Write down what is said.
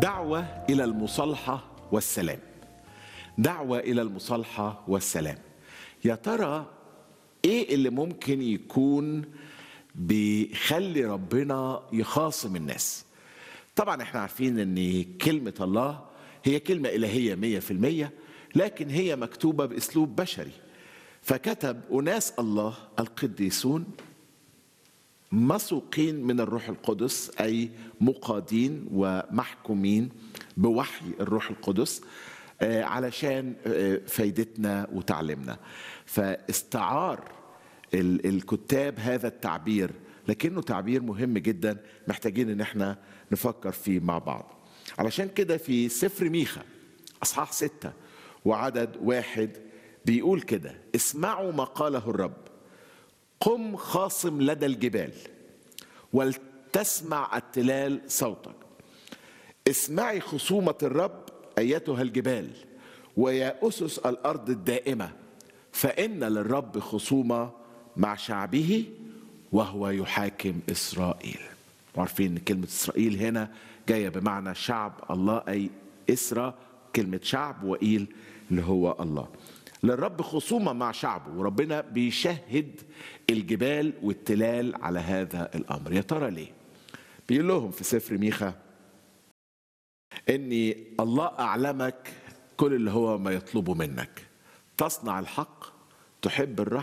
دعوة إلى المصالحة والسلام دعوة إلى المصالحة والسلام يا ترى إيه اللي ممكن يكون بيخلي ربنا يخاصم الناس طبعا احنا عارفين ان كلمة الله هي كلمة إلهية مية في المية لكن هي مكتوبة بأسلوب بشري فكتب أناس الله القديسون مسوقين من الروح القدس أي مقادين ومحكومين بوحي الروح القدس علشان فايدتنا وتعليمنا فاستعار الكتاب هذا التعبير لكنه تعبير مهم جدا محتاجين ان احنا نفكر فيه مع بعض علشان كده في سفر ميخا اصحاح ستة وعدد واحد بيقول كده اسمعوا ما قاله الرب قم خاصم لدى الجبال ولتسمع التلال صوتك اسمعي خصومة الرب أيتها الجبال ويا أسس الأرض الدائمة فإن للرب خصومة مع شعبه وهو يحاكم إسرائيل عارفين ان كلمة إسرائيل هنا جاية بمعنى شعب الله أي إسرى كلمة شعب وإيل اللي هو الله للرب خصومة مع شعبه وربنا بيشهد الجبال والتلال على هذا الأمر يا ترى ليه بيقول لهم في سفر ميخا اني الله اعلمك كل اللي هو ما يطلبه منك تصنع الحق تحب الرحمه